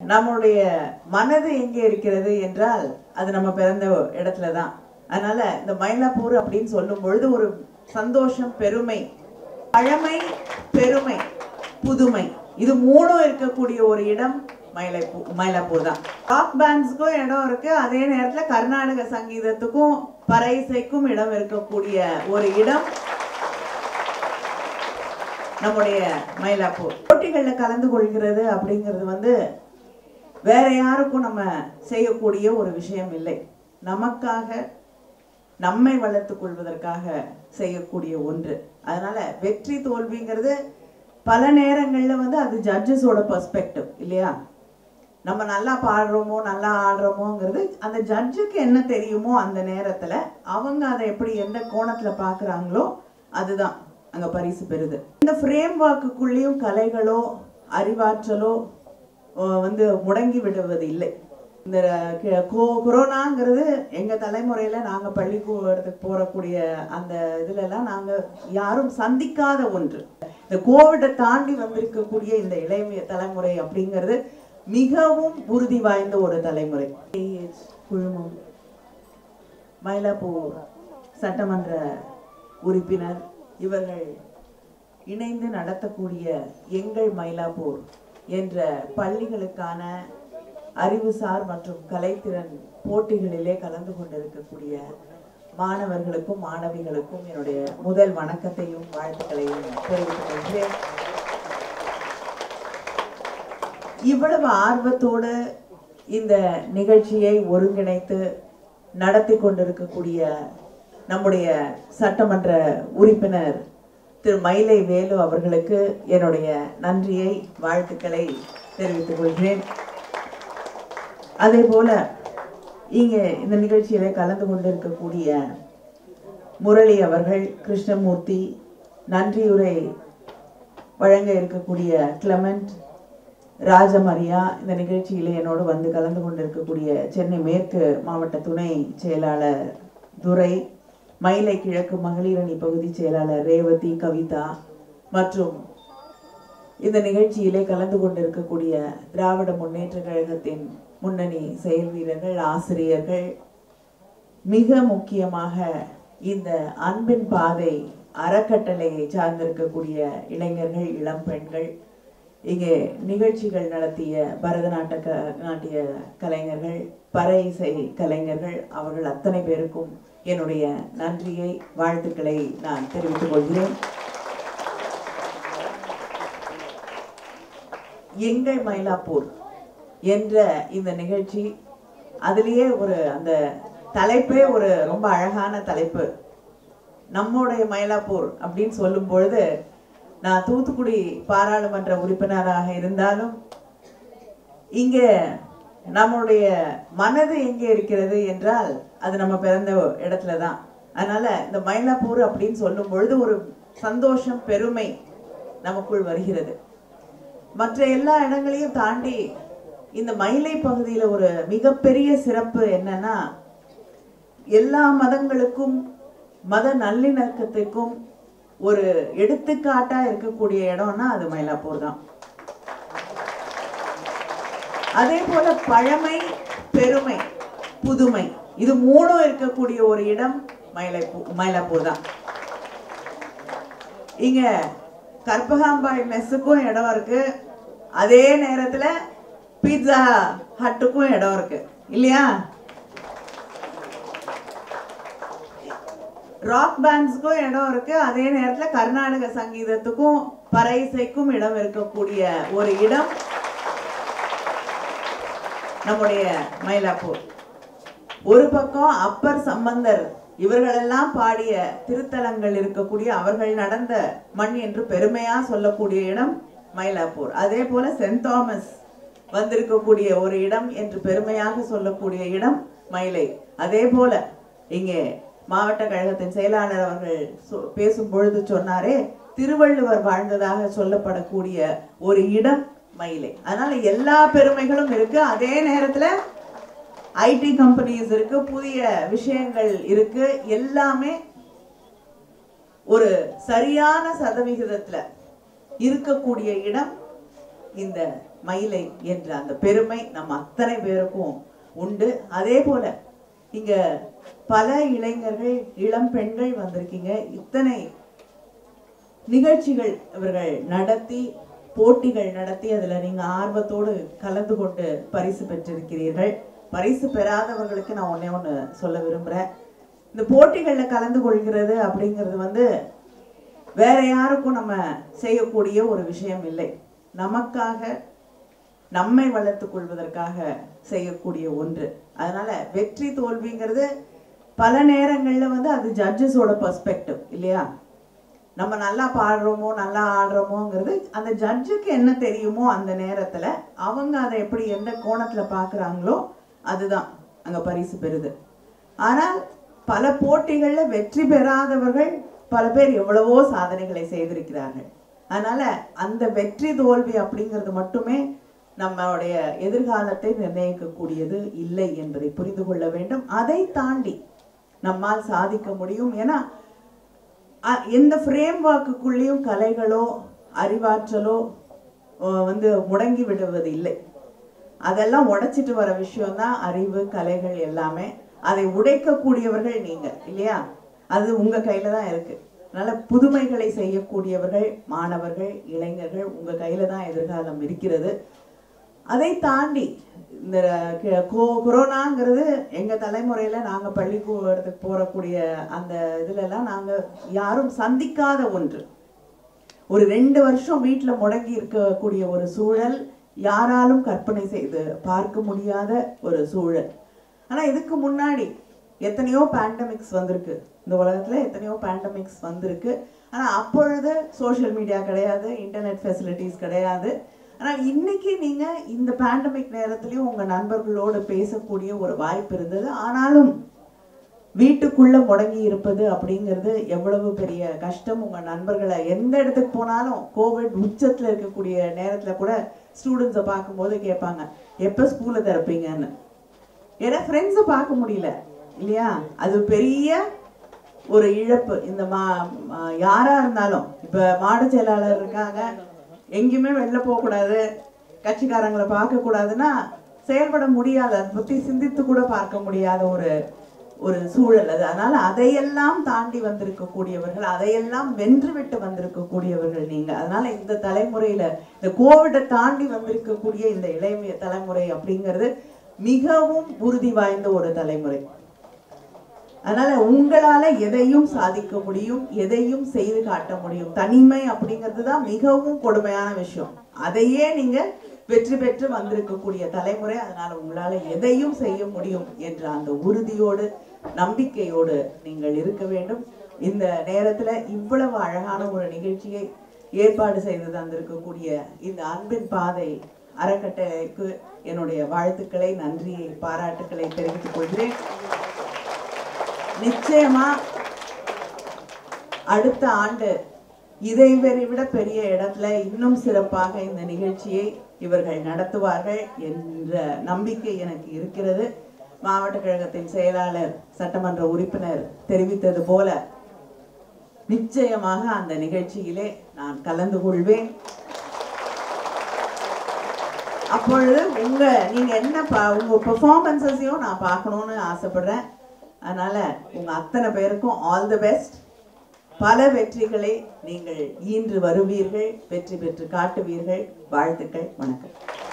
நம்முடைய மனது எங்கே இருக்கிறது என்றால் அது நம்ம பிறந்த இடத்துல தான் அதனால இந்த மயிலாப்பூர் அப்படின்னு சொல்லும் பொழுது ஒரு சந்தோஷம் பெருமை பழமை பெருமை புதுமை இது மூணும் இருக்கக்கூடிய ஒரு இடம் மயிலாப்பூர் மயிலாப்பூர் தான் ராக் பேண்ட்ஸ்க்கும் இடம் இருக்கு அதே நேரத்துல கர்நாடக சங்கீதத்துக்கும் பறை இசைக்கும் இடம் இருக்கக்கூடிய ஒரு இடம் நம்முடைய மயிலாப்பூர் போட்டிகளில் கலந்து கொள்கிறது அப்படிங்கிறது வந்து வேற யாருக்கும் நம்ம செய்யக்கூடிய ஒரு விஷயம் இல்லை நமக்காக நம்மை வளர்த்துக் கொள்வதற்காக செய்யக்கூடிய ஒன்று அதனால வெற்றி தோல்விங்கிறது பல நேரங்கள்ல வந்து அது ஜட்ஜஸோட பெர்ஸ்பெக்டிவ் இல்லையா நம்ம நல்லா பாடுறோமோ நல்லா ஆடுறோமோங்கிறது அந்த ஜட்ஜுக்கு என்ன தெரியுமோ அந்த நேரத்துல அவங்க அதை எப்படி எந்த கோணத்துல பாக்குறாங்களோ அதுதான் அங்க பரிசு பெறுது இந்த ஃப்ரேம் ஒர்க்குள்ளேயும் கலைகளோ அறிவாற்றலோ அஹ், வந்து முடங்கி விடுவது இல்லை இந்த கி- கொ- கொரோனாங்கிறது எங்க தலைமுறையில நாங்க பள்ளிக்கூடத்துக்கு போறக்கூடிய அந்த இதுல எல்லாம் நாங்க யாரும் சந்திக்காத ஒன்று இந்த கோவிடை தாண்டி வந்திருக்கக்கூடிய இந்த இளைய தலைமுறை அப்படிங்கிறது மிகவும் உறுதி வாய்ந்த ஒரு தலைமுறை AH குழுமம் மயிலாப்பூர் சட்டமன்ற உறுப்பினர் இவர்கள் இணைந்து நடத்தக்கூடிய எங்கள் மயிலாப்பூர் என்ற பள்ளிகளுக்கான அறிவுசார் மற்றும் கலைத்திறன் போட்டிகளிலே கலந்து கொண்டிருக்கக்கூடிய மாணவர்களுக்கும் மாணவிகளுக்கும் என்னுடைய முதல் வணக்கத்தையும் வாழ்த்துக்களையும் தெரிவித்துக் கொள்கிறேன் இவ்வளவு ஆர்வத்தோடு இந்த நிகழ்ச்சியை ஒருங்கிணைத்து நடத்தி கொண்டிருக்கக்கூடிய நம்முடைய சட்டமன்ற உறுப்பினர் திரு மயிலை வேலு அவர்களுக்கு என்னுடைய நன்றியை வாழ்த்துக்களை தெரிவித்துக் கொள்கிறேன் அதே போல இங்கே இந்த நிகழ்ச்சியில கலந்து கொண்டிருக்கக்கூடிய முரளி அவர்கள் கிருஷ்ணமூர்த்தி நன்றியுரை வழங்க இருக்கக்கூடிய கிளமெண்ட் ராஜமரியா இந்த நிகழ்ச்சியில என்னோடு வந்து கலந்து கொண்டிருக்கக்கூடிய சென்னை மேற்கு மாவட்ட துணை செயலாளர் துரை மயிலை கிழக்கு மகளிரணி பகுதி செயலாளர் ரேவதி கவிதா மற்றும் இந்த நிகழ்ச்சியிலே கலந்து கொண்டிருக்கக்கூடிய திராவிட முன்னேற்ற கழகத்தின் முன்னணி செயல் வீரர்கள் ஆசிரியர்கள் மிக முக்கியமாக இந்த அன்பின் பாதை அறக்கட்டளையை சார்ந்திருக்கக்கூடிய இளைஞர்கள் இளம் பெண்கள் இங்கே நிகழ்ச்சிகள் நடத்திய பரதநாட்ட க நாட்டிய கலைஞர்கள் பறை இசை கலைஞர்கள் அவர்கள் அத்தனை பேருக்கும் என்னுடைய நன்றியை வாழ்த்துக்களை நான் தெரிவித்துக் கொள்கிறேன் எங்கள் மயிலாப்பூர் என்ற இந்த நிகழ்ச்சி அதுலேயே ஒரு அந்த தலைப்பே ஒரு ரொம்ப அழகான தலைப்பு நம்முடைய மயிலாப்பூர் அப்படின்னு சொல்லும் பொழுது நான் தூத்துக்குடி பாராளுமன்ற உறுப்பினராக இருந்தாலும் இங்கே நம்முடைய மனது எங்கே இருக்கிறது என்றால் அது நம்ம பிறந்த இடத்துல தான் அதனால இந்த மயிலாப்பூர் அப்படின்னு சொல்லும் பொழுது ஒரு சந்தோஷம் பெருமை நமக்குள் வருகிறது மற்ற எல்லா இடங்களையும் தாண்டி இந்த மயிலை பகுதியில ஒரு மிகப்பெரிய சிறப்பு என்னன்னா எல்லா மதங்களுக்கும் மத நல்லிணக்கத்துக்கும் ஒரு எடுத்துக்காட்டா இருக்கக்கூடிய இடம்னா அது மயிலாப்பூர் தான் அதே போல பழமை பெருமை புதுமை இது மூணும் இருக்கக்கூடிய ஒரு இடம் மயிலாப்பூர் மயிலாப்பூர் தான் இங்க கற்பகாம்பாய் மெஸ்ஸுக்கும் இடம் இருக்கு அதே நேரத்துல பீட்சா ஹட்டுக்கும் இடம் இருக்கு இல்லையா ராக் பேண்ட்ஸ்க்கும் இடம் இருக்கு அதே நேரத்துல கர்நாடக சங்கீதத்துக்கும் பறை இசைக்கும் இடம் இருக்கக்கூடிய ஒரு இடம் நம்முடைய மயிலாப்பூர் ஒரு பக்கம் அப்பர் சம்பந்தர் இவர்களெல்லாம் பாடிய திருத்தலங்கள் இருக்கக்கூடிய அவர்கள் நடந்த மண் என்று பெருமையா சொல்லக்கூடிய இடம் மயிலாப்பூர் அதே போல சென்ட் தாமஸ் வந்திருக்கக்கூடிய ஒரு இடம் என்று பெருமையாக சொல்லக்கூடிய இடம் மயிலை அதே போல இங்கே மாவட்ட கழகத்தின் செயலாளர் அவர்கள் சொ- பேசும் பொழுது சொன்னாரே திருவள்ளுவர் வாழ்ந்ததாக சொல்லப்படக்கூடிய ஒரு இடம் மயிலை அதனால எல்லா பெருமைகளும் இருக்கு அதே நேரத்துல ஐடி கம்பெனிஸ் இருக்கு புதிய விஷயங்கள் இருக்கு எல்லாமே ஒரு சரியான சதவிகிதத்துல இருக்கக்கூடிய இடம் இந்த மயிலை என்ற அந்த பெருமை நம்ம அத்தனை பேருக்கும் உண்டு அதே போல இங்க பல இளைஞர்கள் இளம் பெண்கள் வந்திருக்கீங்க இத்தனை நிகழ்ச்சிகள் இவர்கள் நடத்தி போட்டிகள் நடத்தி அதுல நீங்க ஆர்வத்தோடு கலந்து கொண்டு பரிசு பெற்றிருக்கிறீர்கள் பரிசு பெறாதவர்களுக்கு நான் ஒண்ணே ஒண்ணு சொல்ல விரும்புறேன் இந்த போட்டிகள்ல கலந்து கொள்கிறது அப்படிங்கிறது வந்து வேற யாருக்கும் நம்ம செய்யக்கூடிய ஒரு விஷயம் இல்லை நமக்காக நம்மை வளர்த்துக் கொள்வதற்காக செய்யக்கூடிய ஒன்று அதனால வெற்றி தோல்விங்கிறது பல நேரங்கள்ல வந்து அது ஜட்ஜஸோட பெர்ஸ்பெக்டிவ் இல்லையா நம்ம நல்லா பாடுறோமோ நல்லா ஆடுறோமோங்கிறது அந்த ஜட்ஜுக்கு என்ன தெரியுமோ அந்த நேரத்துல அவங்க அதை எப்படி எந்த கோணத்துல பார்க்கறாங்களோ அதுதான் அங்க பரிசு பெறுது ஆனால் பல போட்டிகள்ல வெற்றி பெறாதவர்கள் பல பேர் எவ்வளவோ சாதனைகளை செய்திருக்கிறார்கள் அதனால அந்த வெற்றி தோல்வி அப்படிங்கிறது மட்டுமே நம்மளுடைய எதிர்காலத்தை நிர்ணயிக்கக்கூடியது இல்லை என்பதை புரிந்து கொள்ள வேண்டும் அதை தாண்டி நம்மால் சாதிக்க முடியும் ஏன்னா அ- எந்த ஃப்ரேம் ஒர்க்குள்ளேயும் கலைகளோ அறிவாற்றலோ அஹ், வந்து முடங்கி விடுவது இல்லை அதெல்லாம் உடைச்சிட்டு வர விஷயம்தான் அறிவு கலைகள் எல்லாமே அதை உடைக்கக்கூடியவர்கள் நீங்க இல்லையா அது உங்க கையில தான் இருக்கு அதனால புதுமைகளை செய்யக்கூடியவர்கள் மாணவர்கள் இளைஞர்கள் உங்க கையில தான் எதிர்காலம் இருக்கிறது அதை தாண்டி இந்த க- கொ- கொரோனாங்கிறது எங்க தலைமுறையில நாங்க பள்ளிக்கூடத்துக்கு போறக்கூடிய அந்த இதுல எல்லாம் நாங்க யாரும் சந்திக்காத ஒன்று ஒரு ரெண்டு வருஷம் வீட்டுல முடங்கி இருக்கக்கூடிய ஒரு சூழல் யாராலும் கற்பனை செய்து பார்க்க முடியாத ஒரு சூழல் ஆனா இதுக்கு முன்னாடி எத்தனையோ பேண்டமிக்ஸ் வந்திருக்கு இந்த உலகத்துல எத்தனையோ பேண்டமிக்ஸ் வந்திருக்கு ஆனா அப்பொழுது சோஷியல் மீடியா கிடையாது இன்டர்நெட் ஃபெசிலிட்டிஸ் கிடையாது ஆனால் இன்னைக்கு நீங்க இந்த பேண்டமிக் நேரத்திலயும் உங்க நண்பர்களோடு பேசக்கூடிய ஒரு வாய்ப்பு இருந்தது ஆனாலும் வீட்டுக்குள்ள முடங்கி இருப்பது அப்படிங்கிறது எவ்வளவு பெரிய கஷ்டம் உங்க நண்பர்களை எந்த இடத்துக்கு போனாலும் கோவிட் உச்சத்துல இருக்கக்கூடிய நேரத்துல கூட ஸ்டூடெண்ட்ஸை பார்க்கும்போது கேட்பாங்க எப்ப ஸ்கூல்ல திறப்பீங்கன்னு ஏன்னா ஃப்ரெண்ட்ஸை பார்க்க முடியல இல்லையா அது பெரிய ஒரு இழப்பு இந்த மா மா- யாரா இருந்தாலும் இப்ப மாடு செயலாளர் இருக்காங்க எங்கேயுமே வெளில போகக்கூடாது கட்சிக்காரங்களை பார்க்க கூடாதுன்னா செயல்பட முடியாது அதை பத்தி சிந்தித்து கூட பார்க்க முடியாத ஒரு ஒரு சூழல் அது அதனால அதையெல்லாம் தாண்டி வந்திருக்கக்கூடியவர்கள் அதையெல்லாம் வென்றுவிட்டு வந்திருக்கக்கூடியவர்கள் நீங்க அதனால இந்த தலைமுறையில இந்த கோவிடை தாண்டி வந்திருக்கக்கூடிய இந்த இளைய தலைமுறை அப்படிங்கிறது மிகவும் உறுதி வாய்ந்த ஒரு தலைமுறை அதனால உங்களால எதையும் சாதிக்க முடியும் எதையும் செய்து காட்ட முடியும் தனிமை அப்படிங்கிறது தான் மிகவும் கொடுமையான விஷயம் அதையே நீங்க வெற்றி பெற்று வந்திருக்கக்கூடிய தலைமுறை அதனால உங்களால எதையும் செய்ய முடியும் என்ற அந்த உறுதியோடு நம்பிக்கையோடு நீங்கள் இருக்க வேண்டும் இந்த நேரத்துல இவ்வளவு அழகான ஒரு நிகழ்ச்சியை ஏற்பாடு செய்து தந்திருக்கக்கூடிய இந்த அன்பின் பாதை அறக்கட்டளைக்கு என்னுடைய வாழ்த்துக்களை நன்றியை பாராட்டுக்களை தெரிவித்துக் கொள்கிறேன் நிச்சயமா அடுத்த ஆண்டு இதை விட பெரிய இடத்துல இன்னும் சிறப்பாக இந்த நிகழ்ச்சியை இவர்கள் நடத்துவார்கள் என்ற நம்பிக்கை எனக்கு இருக்கிறது மாவட்ட கழகத்தின் செயலாளர் சட்டமன்ற உறுப்பினர் தெரிவித்தது போல நிச்சயமாக அந்த நிகழ்ச்சியிலே நான் கலந்து கொள்வேன் அப்பொழுது உங்க நீங்க என்ன பா- உங்க பெர்ஃபார்மன்ஸஸையும் நான் பார்க்கணும்னு ஆசைப்படுறேன் அதனால உங்க அத்தனை பேருக்கும் ஆல் தி பெஸ்ட் பல வெற்றிகளை நீங்கள் ஈன்று வருவீர்கள் வெற்றி பெற்று காட்டுவீர்கள் வாழ்த்துக்கள் வணக்கம்